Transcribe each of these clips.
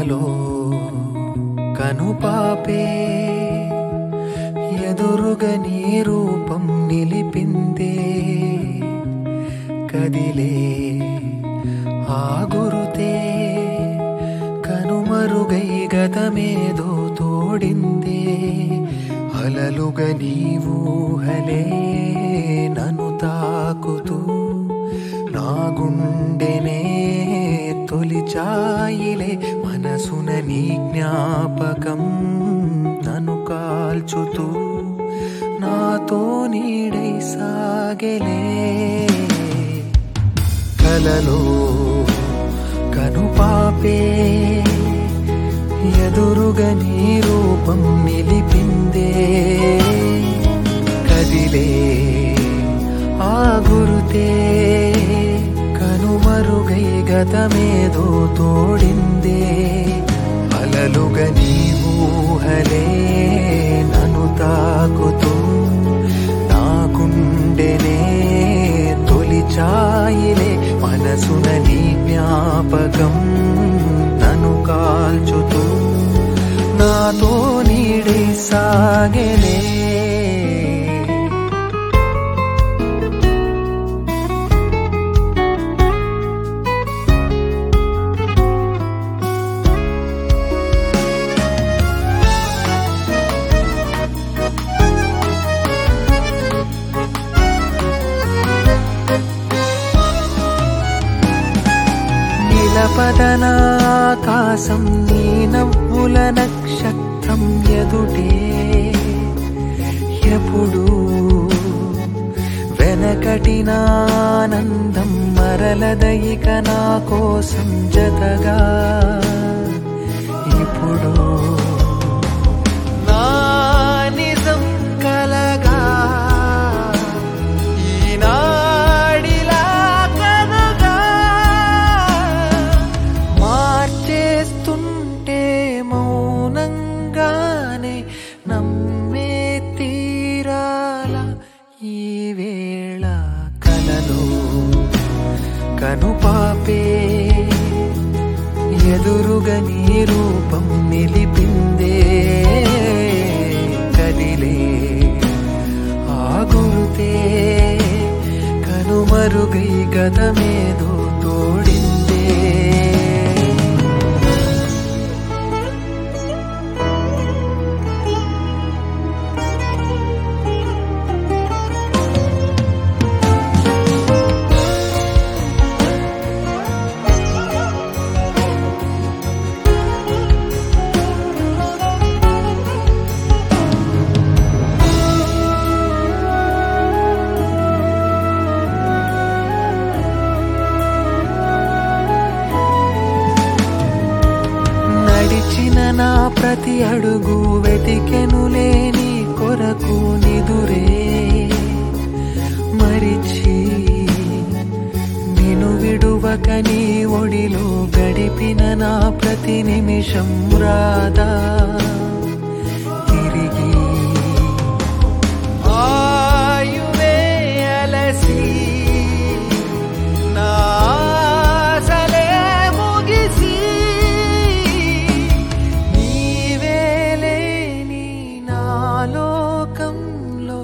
కలలో కనుపాపే ఎదురుగా నీ రూపం నిలిపిందే కదిలే ఆ గురుతే కనుమరుగై గతమేదో తోడిందే అలలుగా నీవూహలే నన్ను తాకుతూ నా గుండెనే తొలిచాయిలే మనసున నీ జ్ఞాపకం నన్ను కాల్చుతూ నాతో నీడై సాగెలే కలలో కనుపాపే ఎదురుగా నీ రూపం నిలిపిందే కదిలే ఆ గురుతే కనుమరుగై గతమేదో తోడిందే అలలుగా నీ ఊహలే నన్ను తాకుతూ నా గుండెనే తొలిచాయిలే మనసున నీ జ్ఞాపకం నన్ను కాల్చుతూ నాతో నీడై సాగెలే నిలపదనాకాశం నీ నవ్వుల నక్షత్రం ఎదుటే ఎప్పుడు వెనకటినానందం మరలదయిక నా కోసం జతగా ఇప్పుడు నా నిజం కలగా ఈనాడిలా కదగా మార్చేస్తుంటే మౌనంగానే నమ్మే తీరాల ఈ వేళ కలలో కనుపాపే ఎదురుగా నీ రూపం నిలిపిందే కదిలే ఆ గురుతే కనుమరుగై గతమేదో తోడిందే నడిచిన నా ప్రతి అడుగు వెతికెనులే నీ కొరకు నిదురే మరిచి నిను విడువక నీ ఒడిలో గడిపిన నా ప్రతి నిమిషం రాదా తిరిగి ఆయువే అలసి నా ఆశలే ముగిసి నీవే లేని నా లోకంలో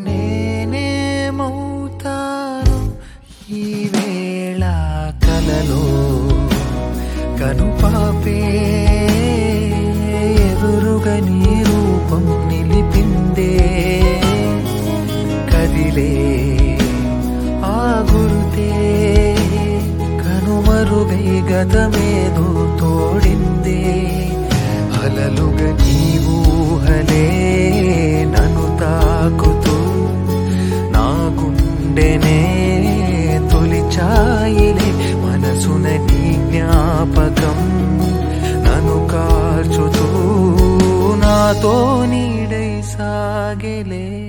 నేనేమవుతాను ఈ వేళ కలలో కనుపాపే ఎదురుగా నీ రూపం నిలిపిందే కదిలే ఆ గురుతే కనుమరుగై గతమేదో తోడిందే అలలుగా నీవూహలే నన్ను తాకుతూ నా గుండెనే తొలిచాయిలే మనసున నీ జ్ఞాపకం నన్ను కార్చుతూ నాతో నీడై సాగెలే